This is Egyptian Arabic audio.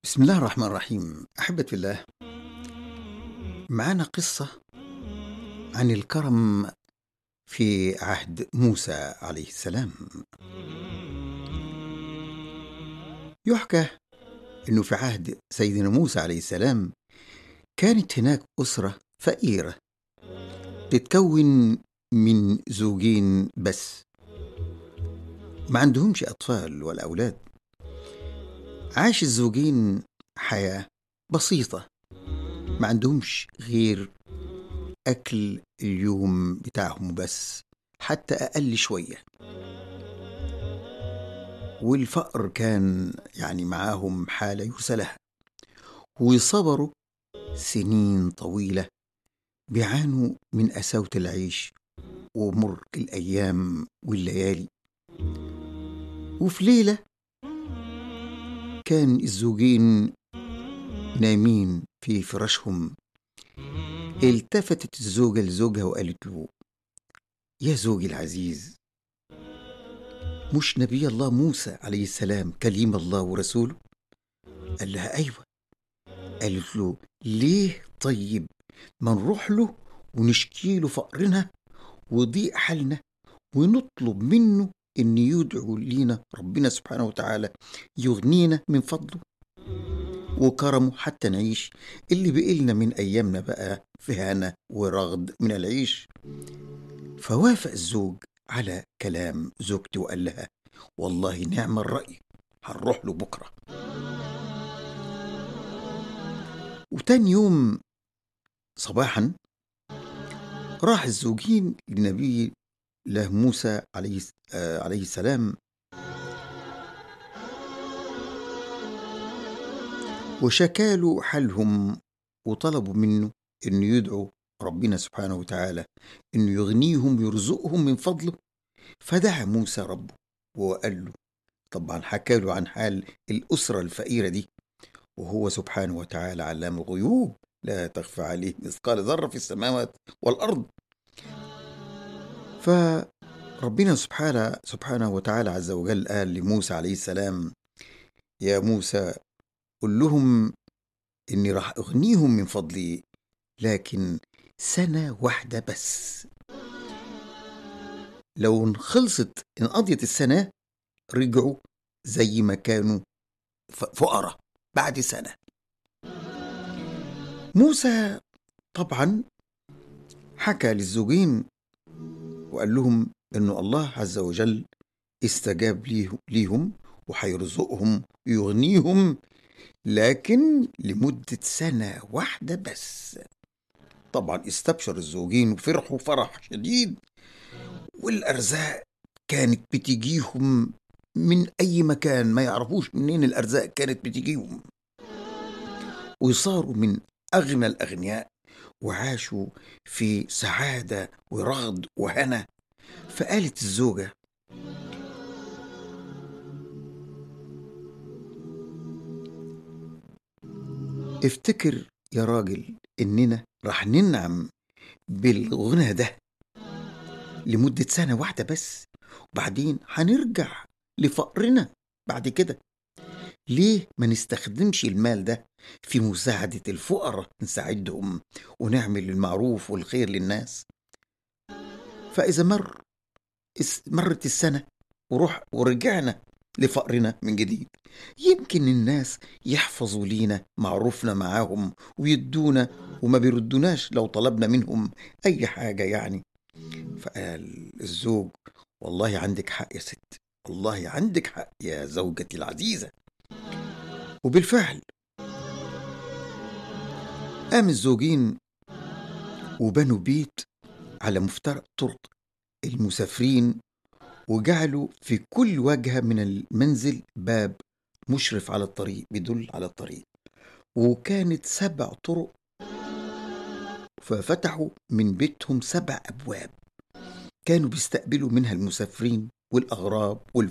بسم الله الرحمن الرحيم أحبة في الله معنا قصة عن الكرم في عهد موسى عليه السلام يحكى أنه في عهد سيدنا موسى عليه السلام كانت هناك أسرة فقيرة تتكون من زوجين بس ما عندهمش أطفال ولا أولاد عاش الزوجين حياة بسيطة ما عندهمش غير أكل اليوم بتاعهم بس حتى أقل شوية والفقر كان يعني معاهم حالة يرثى لها وصبروا سنين طويلة بيعانوا من قساوة العيش ومر الأيام والليالي وفي ليلة كان الزوجين نايمين في فراشهم التفتت الزوجة لزوجها وقالت له يا زوجي العزيز مش نبي الله موسى عليه السلام كليم الله ورسوله قال لها أيوة قالت له ليه طيب ما نروح له ونشكي له فقرنا وضيق حالنا ونطلب منه ان يدعو لينا ربنا سبحانه وتعالى يغنينا من فضله وكرمه حتى نعيش اللي بقلنا من ايامنا بقى في هنا ورغد من العيش فوافق الزوج على كلام زوجته وقال لها والله نعم الرأي هنروح له بكرة وتاني يوم صباحا راح الزوجين لنبي الله موسى عليه آه عليه السلام وشكالوا حالهم وطلبوا منه انه يدعو ربنا سبحانه وتعالى انه يغنيهم ويرزقهم من فضله فدعا موسى ربه وقال له طبعا حكى له عن حال الأسرة الفقيرة دي وهو سبحانه وتعالى علام الغيوب لا تخفى عليه مثقال ذرة في السماوات والأرض فربنا سبحانه سبحانه وتعالى عز وجل قال لموسى عليه السلام يا موسى قل لهم إني راح أغنيهم من فضلي لكن سنة واحدة بس لو خلصت إن قضيت السنة رجعوا زي ما كانوا فقراء بعد سنة موسى طبعا حكى للزوجين وقال لهم انه الله عز وجل استجاب ليهم وهيرزقهم ويغنيهم لكن لمدة سنة واحدة بس طبعا استبشر الزوجين وفرحوا فرح شديد والأرزاق كانت بتجيهم من أي مكان ما يعرفوش منين الأرزاق كانت بتجيهم وصاروا من أغنى الأغنياء وعاشوا في سعادة ورغد وهنا فقالت الزوجة افتكر يا راجل إننا رح ننعم بالغنى ده لمدة سنة واحدة بس وبعدين هنرجع لفقرنا بعد كده ليه ما نستخدمش المال ده في مساعدة الفقراء نساعدهم ونعمل المعروف والخير للناس فإذا مر مرت السنة وروح ورجعنا لفقرنا من جديد يمكن الناس يحفظوا لينا معروفنا معاهم ويدونا وما بيردوناش لو طلبنا منهم أي حاجة يعني فقال الزوج والله عندك حق يا ست والله عندك حق يا زوجتي العزيزة وبالفعل قام الزوجين وبنوا بيت على مفترق طرق المسافرين وجعلوا في كل وجهة من المنزل باب مشرف على الطريق بيدل على الطريق وكانت سبع طرق ففتحوا من بيتهم سبع أبواب كانوا بيستقبلوا منها المسافرين والأغراب والف